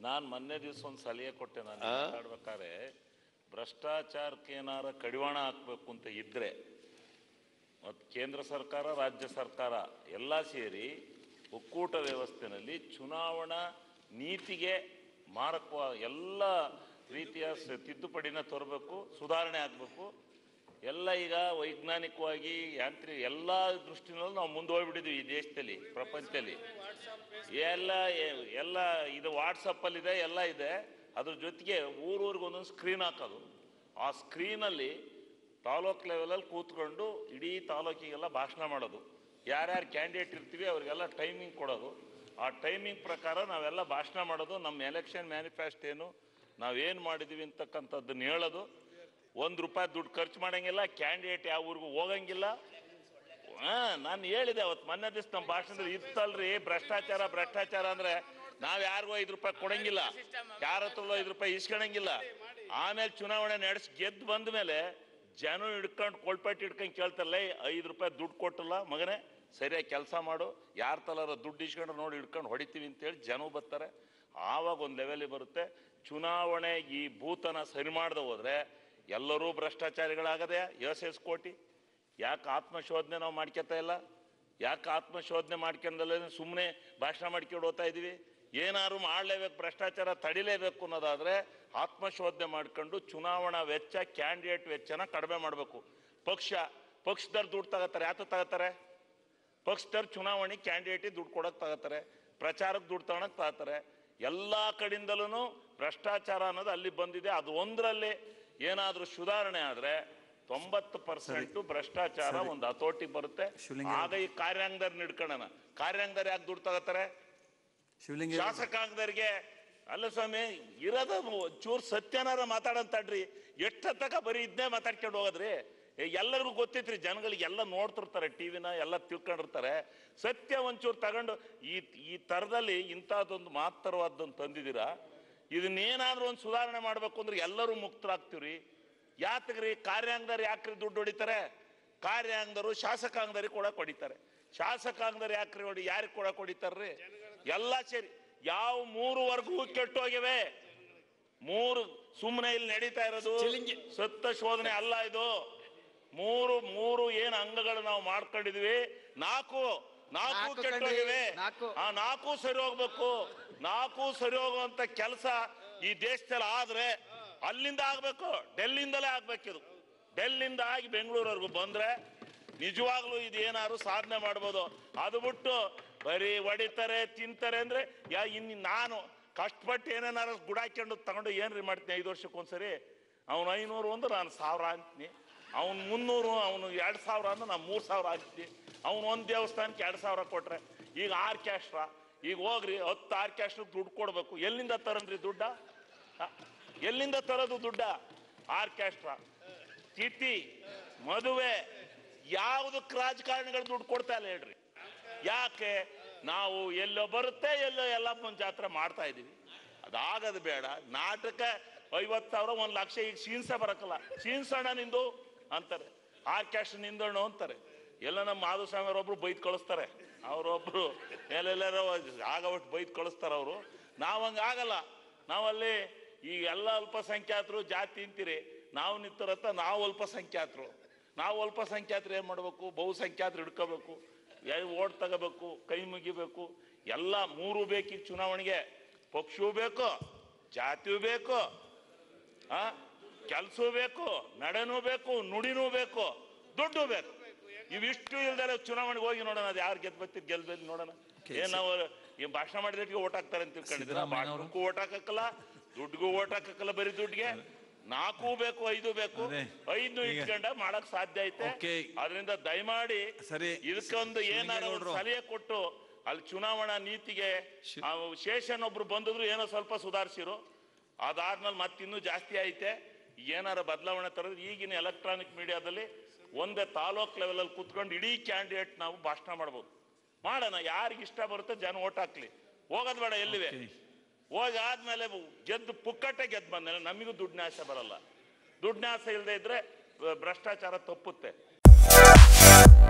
ನಾನು ಮೊನ್ನೆ ದಿವಸ ಒಂದು ಸಲಹೆ ಕೊಟ್ಟೆ ನಾನು ಮಾತಾಡ್ಬೇಕಾದ್ರೆ ಭ್ರಷ್ಟಾಚಾರಕ್ಕೆ ಏನಾರ ಕಡಿವಾಣ ಹಾಕ್ಬೇಕು ಅಂತ ಇದ್ರೆ ಮತ್ತು ಕೇಂದ್ರ ಸರ್ಕಾರ ರಾಜ್ಯ ಸರ್ಕಾರ ಎಲ್ಲ ಸೇರಿ ಒಕ್ಕೂಟ ವ್ಯವಸ್ಥೆನಲ್ಲಿ ಚುನಾವಣಾ ನೀತಿಗೆ ಮಾರಕ ಎಲ್ಲ ರೀತಿಯ ಸ- ತಿದ್ದುಪಡಿನ ತರಬೇಕು ಸುಧಾರಣೆ ಆಗಬೇಕು ಎಲ್ಲ ಈಗ ವೈಜ್ಞಾನಿಕವಾಗಿ ಯಾಂತ್ರಿಕ ಎಲ್ಲ ದೃಷ್ಟಿನಲ್ಲೂ ನಾವು ಮುಂದೆ ಹೋಗ್ಬಿಟ್ಟಿದ್ವಿ ಈ ದೇಶದಲ್ಲಿ ಪ್ರಪಂಚದಲ್ಲಿ ಎಲ್ಲ ಎ- ಎಲ್ಲ ಇದು ವಾಟ್ಸಪ್ಪಲ್ಲಿದೆ ಎಲ್ಲ ಇದೆ ಅದ್ರ ಜೊತೆಗೆ ಊರೂರಿಗೆ ಒಂದೊಂದು ಸ್ಕ್ರೀನ್ ಹಾಕೋದು ಆ ಸ್ಕ್ರೀನಲ್ಲಿ ತಾಲೂಕ್ ಲೆವೆಲಲ್ಲಿ ಕೂತ್ಕೊಂಡು ಇಡೀ ತಾಲೂಕಿಗೆಲ್ಲ ಭಾಷಣ ಮಾಡೋದು ಯಾರ್ಯಾರು ಕ್ಯಾಂಡಿಡೇಟ್ ಇರ್ತೀವಿ ಅವ್ರಿಗೆಲ್ಲ ಟೈಮಿಂಗ್ ಕೊಡೋದು ಆ ಟೈಮಿಂಗ್ ಪ್ರಕಾರ ನಾವೆಲ್ಲ ಭಾಷಣ ಮಾಡೋದು ನಮ್ಮ ಎಲೆಕ್ಷನ್ ಮ್ಯಾನಿಫೆಸ್ಟ್ ಏನು ನಾವೇನು ಮಾಡಿದ್ದೀವಿ ಅಂತಕ್ಕಂಥದ್ದನ್ನ ಹೇಳೋದು ಒಂದು ರೂಪಾಯಿ ದುಡ್ಡು ಖರ್ಚು ಮಾಡಂಗಿಲ್ಲ ಕ್ಯಾಂಡಿಡೇಟ್ ಯಾವ ಊರಿಗೂ ಹೋಗಂಗಿಲ್ಲ ಹಾ ನಾನು ಹೇಳಿದೆ ಅವತ್ತು ಮೊನ್ನೆ ದಿವಸ ನಮ್ಮ ಭಾಷಣದಲ್ಲಿ ಇತ್ತಲ್ರಿ ಭ್ರಷ್ಟಾಚಾರ ಭ್ರಷ್ಟಾಚಾರ ಅಂದ್ರೆ ನಾವ್ ಯಾರಿಗೂ ಐದು ರೂಪಾಯಿ ಕೊಡಂಗಿಲ್ಲ ಯಾರ ಹತ್ರಲ್ಲೂ ಐದು ರೂಪಾಯಿ ಇಸ್ಕೊಳಂಗಿಲ್ಲ ಆಮೇಲೆ ಚುನಾವಣೆ ನಡೆಸಿ ಗೆದ್ದು ಬಂದ ಮೇಲೆ ಜನ ಹಿಡ್ಕೊಂಡು ಕೊಳ್ಪಟ್ಟು ಹಿಡ್ಕೊಂಡು ಕೇಳ್ತಾರಲ್ಲ ಐದು ರೂಪಾಯಿ ದುಡ್ಡು ಕೊಟ್ಟಲ್ಲ ಮಗನೇ ಸರಿಯಾಗಿ ಕೆಲಸ ಮಾಡು ಯಾರ ತಲಾರ ದುಡ್ಡು ಇಸ್ಕೊಂಡು ನೋಡಿ ಹಿಡ್ಕೊಂಡು ಹೊಡಿತೀವಿ ಅಂತೇಳಿ ಜನ ಬರ್ತಾರೆ ಆವಾಗ ಒಂದು ಲೆವೆಲಿಗೆ ಬರುತ್ತೆ ಚುನಾವಣೆ ಈ ಭೂತನ ಸರಿ ಮಾಡದೆ ಹೋದ್ರೆ ಎಲ್ಲರೂ ಭ್ರಷ್ಟಾಚಾರಿಗಳಾಗದೆ ಎಸ್ ಎಸ್ ಕೋಟಿ ಯಾಕೆ ಆತ್ಮಶೋಧನೆ ನಾವು ಮಾಡ್ಕೊತಾ ಇಲ್ಲ ಯಾಕೆ ಆತ್ಮಶೋಧನೆ ಮಾಡ್ಕೊಂಡಲ್ಲ ಸುಮ್ಮನೆ ಭಾಷಣ ಮಾಡ್ಕೊಂಡು ಹೋಗ್ತಾ ಇದೀವಿ ಏನಾದ್ರು ಮಾಡಲೇಬೇಕು ಭ್ರಷ್ಟಾಚಾರ ತಡಿಲೇಬೇಕು ಅನ್ನೋದಾದ್ರೆ ಆತ್ಮಶೋಧನೆ ಮಾಡ್ಕೊಂಡು ಚುನಾವಣಾ ವೆಚ್ಚ ಕ್ಯಾಂಡಿಡೇಟ್ ವೆಚ್ಚನ ಕಡಿಮೆ ಮಾಡಬೇಕು ಪಕ್ಷ ಪಕ್ಷದವ್ರು ದುಡ್ಡು ತಗೋತಾರೆ ಯಾತ ತಗೋತಾರೆ ಪಕ್ಷದವ್ರು ಚುನಾವಣೆ ಕ್ಯಾಂಡಿಡೇಟಿಗೆ ದುಡ್ಡು ಕೊಡಕ್ಕೆ ತಗೋತಾರೆ ಪ್ರಚಾರಕ್ಕೆ ದುಡ್ಡು ತಗೊಳಕ್ ತಗೋತಾರೆ ಎಲ್ಲ ಕಡೆಯಿಂದಲೂ ಭ್ರಷ್ಟಾಚಾರ ಅನ್ನೋದು ಅಲ್ಲಿ ಬಂದಿದೆ ಅದು ಒಂದರಲ್ಲಿ ಏನಾದರೂ ಸುಧಾರಣೆ ಆದ್ರೆ ತೊಂಬತ್ತು ಪರ್ಸೆಂಟ್ ಭ್ರಷ್ಟಾಚಾರ ಒಂದು ಹತೋಟಿಗೆ ಬರುತ್ತೆ ಶಿವಲಿಂಗ ಆಗ ಈ ಕಾರ್ಯಾಂಗದವ್ರು ನಿಡ್ಕೊಳ್ಳೋಣ ಕಾರ್ಯಾಂಗದವ್ರು ಯಾಕೆ ದುಡ್ಡು ತಗೋತಾರೆ ಶಿವಲಿಂಗ ಶಾಸಕಾಂಗದವ್ರಿಗೆ ಅಲ್ಲ ಸ್ವಾಮಿ ಇರೋದ ಚೂರ್ ಸತ್ಯನಾರ ಮಾತಾಡಂತಾಡ್ರಿ ಎಷ್ಟ ತಕ ಬರೀ ಇದನ್ನೇ ಮಾತಾಡ್ಕೊಂಡು ಹೋಗೋದ್ರಿ ಏ, ಎಲ್ಲರಿಗೂ ಗೊತ್ತೈತ್ರಿ ಜನಗಳಿಗೆ ಎಲ್ಲ ನೋಡ್ತಿರ್ತಾರೆ ಟಿವಿನ ಎಲ್ಲ ತಿಳ್ಕೊಂಡಿರ್ತಾರೆ ಸತ್ಯ ಒಂಚೂರು ತಗೊಂಡು ಈ ಈ ತರದಲ್ಲಿ ಇಂಥದ್ದೊಂದು ಮಾತರವಾದ್ದನ್ನು ತಂದಿದ್ದೀರಾ ಇದನ್ನೇನಾದ್ರೂ ಒಂದು ಸುಧಾರಣೆ ಮಾಡ್ಬೇಕು ಅಂದ್ರೆ ಎಲ್ಲರೂ ಮುಕ್ತರಾಗ್ತೀವ್ರಿ ಯಾತಕ್ರಿ ಕಾರ್ಯಾಂಗದವ್ರು ಯಾಕ್ರಿ ದುಡ್ಡು ಹೊಡಿತಾರೆ ಕಾರ್ಯಾಂಗದವರು ಶಾಸಕಾಂಗದವ್ರಿಗೆ ಕೊಡಕ್ ಹೊಡಿತಾರೆ ಶಾಸಕಾಂಗದವ್ರು ಯಾಕ್ರಿ ಹೊಡಿ ಯಾರಿಗೆ ಕೊಡಕ್ ಹೊಡಿತಾರ್ರಿ ಎಲ್ಲ ಸೇರಿ ಯಾವ ಮೂರು ವರ್ಗವೂ ಕೆಟ್ಟೋಗಿವೆ ಮೂರು ಸುಮ್ಮನೆ ಇಲ್ಲಿ ನಡೀತಾ ಇರೋದು ಸತ್ತ ಶೋಧನೆ ಅಲ್ಲ ಇದು ಮೂರು ಮೂರು ಏನ್ ಅಂಗಗಳು ನಾವು ಮಾಡ್ಕೊಂಡಿದ್ವಿ ನಾಲ್ಕು ನಾಲ್ಕು ನಾಲ್ಕು ಕೆಟ್ಟೋಗಿವೆ ಕಂಡ್ವಿ, ನಾಲ್ಕು. ಆ ನಾಲ್ಕು ಸರಿ ಹೋಗ್ಬೇಕು ನಾಲ್ಕು ಸರಿ ಹೋಗುವಂತ ಕೆಲಸ ಈ ದೇಶದಲ್ಲಿ ಆದ್ರೆ ಅಲ್ಲಿಂದ ಆಗ್ಬೇಕು ಡೆಲ್ಲಿಂದಲೇ ಆಗ್ಬೇಕಿದು ಡೆಲ್ಲಿಂದ ಆಗಿ ಬೆಂಗಳೂರವರೆಗೂ ಬಂದ್ರೆ ನಿಜವಾಗ್ಲೂ ಇದು ಏನಾದ್ರು ಸಾಧನೆ ಮಾಡ್ಬೋದು ಅದು ಬಿಟ್ಟು ಬರೀ ಹೊಡಿತಾರೆ ತಿಂತಾರೆ ಅಂದ್ರೆ ಯಾ ಇನ್ನು ನಾನು ಕಷ್ಟಪಟ್ಟು ಏನೇನಾರು ಗುಡಾಕೊಂಡು ತಗೊಂಡು ಏನ್ರಿ ಮಾಡ್ತೀನಿ ಐದು ವರ್ಷಕ್ಕೊಂದ್ಸರಿ ಅವನು ಐನೂರು ಅಂದ್ರೆ ನಾನು ಸಾವಿರ ಅಂತೀನಿ ಅವ್ನು ಮುನ್ನೂರು ಅವನು ಎರಡು ಸಾವಿರ ಅಂದ್ರೆ ನಾನು ಮೂರು ಸಾವಿರ ಹಾಕ್ತೀನಿ ಅವ್ನು ಒಂದು ದೇವಸ್ಥಾನಕ್ಕೆ ಎರಡು ಸಾವಿರ ಕೊಟ್ರೆ ಈಗ ಆರ್ಕೆಸ್ಟ್ರಾ ಈಗ ಹೋಗ್ರಿ ಹತ್ತು ಆರ್ಕೆಸ್ಟ್ರಾ ದುಡ್ಡು ಕೊಡ್ಬೇಕು ಎಲ್ಲಿಂದ ತರನ್ರಿ ದುಡ್ಡ ಹ? ಎಲ್ಲಿಂದ ತರೋದು ದುಡ್ಡ ಆರ್ಕೆಸ್ಟ್ರಾ ತಿಥಿ ಮದುವೆ ಯಾವುದಕ್ಕೆ ರಾಜಕಾರಣಿಗಳು ದುಡ್ಡು ಕೊಡ್ತಾ ಇಲ್ಲ ಹೇಳ್ರಿ ಯಾಕೆ ನಾವು ಎಲ್ಲೋ ಬರುತ್ತೆ ಎಲ್ಲೋ ಎಲ್ಲಪ್ಪನ ಜಾತ್ರೆ ಮಾಡ್ತಾ ಇದೀವಿ ಅದಾಗದು ಬೇಡ ನಾಟಕ ಐವತ್ತು ಸಾವಿರ ಒಂದು ಲಕ್ಷ ಈಗ ಸೀನ್ಸ ಬರಕಲ್ಲ ಸೀನ್ಸಣ್ಣ ನಿಂದು ಅಂತಾರೆ ಆರ್ಕೆಸ್ಟ್ರಾ ನಿಂದಣ್ಣು ಅಂತಾರೆ ಎಲ್ಲ ನಮ್ಮ ಮಾಧುಸ್ವಾಮಿ ಒಬ್ರು ಬೈದ್ ಕಳಿಸ್ತಾರೆ ಅವರೊಬ್ರು ಎಲ್ಲೆಲ್ಲರೋ ಆಗವಷ್ಟು ಬೈದ್ ಕಳಿಸ್ತಾರೆ ಅವರು ನಾವು ಹಂಗೆ ಆಗಲ್ಲ ನಾವಲ್ಲಿ ಈ ಎಲ್ಲ ಅಲ್ಪಸಂಖ್ಯಾತರು ಜಾತಿ ಅಂತೀರಿ ನಾವು ನಿಂತಿರತ್ತ ನಾವು ಅಲ್ಪಸಂಖ್ಯಾತರು ನಾವು ಅಲ್ಪಸಂಖ್ಯಾತರು ಏನ್ ಮಾಡ್ಬೇಕು ಬಹುಸಂಖ್ಯಾತರು ಹಿಡ್ಕೋಬೇಕು ಓಟ್ ತಗೋಬೇಕು ಕೈ ಮುಗಿಬೇಕು ಎಲ್ಲ ಮೂರು ಬೇಕೀಗ ಚುನಾವಣೆಗೆ ಪಕ್ಷವೂ ಬೇಕು ಜಾತಿಯೂ ಬೇಕು ಆ ಕೆಲ್ಸವೂ ಬೇಕು ನಡೆನೂ ಬೇಕು ನುಡಿನೂ ಬೇಕು ದುಡ್ಡು ಬೇಕು ಇವಿಷ್ಟು ಇಲ್ದರೆ ಚುನಾವಣೆಗೆ ಹೋಗಿ ನೋಡೋಣ ಅದು ಯಾರು ಗೆದ್ದು ಬರ್ತಿದ್ ಗೆಲ್ದಲ್ಲಿ ನೋಡೋಣ ಏನ್ ನಾವು ಈ ಭಾಷಣ ಮಾಡಿದಟ್ಟಿಗೆ ಓಟ್ ಹಾಕ್ತಾರೆ ಅಂತ ತಿಳ್ಕೊಂಡಿದ್ರ ಸಿದ್ದರಾಮಯ್ಯ ಅವರು. ಭಾಷಣಕ್ಕೂ ಓಟ್ ಹಾಕಕ್ಕಲ್ಲ ದುಡ್ಡಿಗೂ ಓಟ್ ಹಾಕಕ್ಕಲ್ಲ ಬರೀ ದುಡ್ಡಿಗೆ ನಾಲ್ಕು ಬೇಕು ಐದು ಬೇಕು ಅದೇ. ಐದು ಈಗ- ಇಟ್ಕೊಂಡ ಮಾಡಕ್ ಸಾಧ್ಯ ಐತೆ ಓಕೆ. ಅದರಿಂದ ದಯಮಾಡಿ ಸರಿ. ಇದಕ್ಕೊಂದು ಏನಾರ ಒಂದು ಶಿವಲಿಂಗೇಗೌಡ್ರು. ಸಲಹೆ ಕೊಟ್ಟು ಅಲ್ಲಿ ಚುನಾವಣಾ ನೀತಿಗೆ ಶಿ- ಆ ಶೇಷನ್ ಒಬ್ರು ಬಂದಿದ್ರು ಏನೋ ಸ್ವಲ್ಪ ಸುಧಾರಿಸಿರು ಅದಾದ್ಮೇಲೆ ಮತ್ತಿನ್ನೂ ಜಾಸ್ತಿ ಐತೆ ಏನಾರ ಬದಲಾವಣೆ ತರೋದು ಈಗಿನ ಎಲೆಕ್ಟ್ರಾನಿಕ್ ಮೀಡಿಯಾದಲ್ಲಿ ಒಂದೇ ತಾಲೂಕ್ ಲೆವೆಲಲ್ಲಿ ಕುತ್ಕೊಂಡು ಇಡೀ ಕ್ಯಾಂಡಿಡೇಟ್ ನಾವು ಭಾಷಣ ಮಾಡ್ಬೋದು ಮಾಡೋಣ ಯಾರಿಗೆ ಇಷ್ಟ ಬರುತ್ತೆ ಜನ ಓಟ್ ಹಾಕ್ಲಿ ಹೋಗೋದ್ ಬೇಡ ಎಲ್ಲಿವೆ ಓಕೆ. ಹೋಗಿ ಆದ್ಮೇಲೆ ಗೆದ್ದು ಪುಕ್ಕಟ್ಟೆ ಗೆದ್ದು ಬಂದ್ಮೇಲೆ ನಮಗೂ ದುಡ್ಡಿನ ಆಸೆ ಬರಲ್ಲ ದುಡ್ಡಿನ ಆಸೆ ಇಲ್ಲದೆ ಇದ್ರೆ ಭ್ರಷ್ಟಾಚಾರ ತಪ್ಪುತ್ತೆ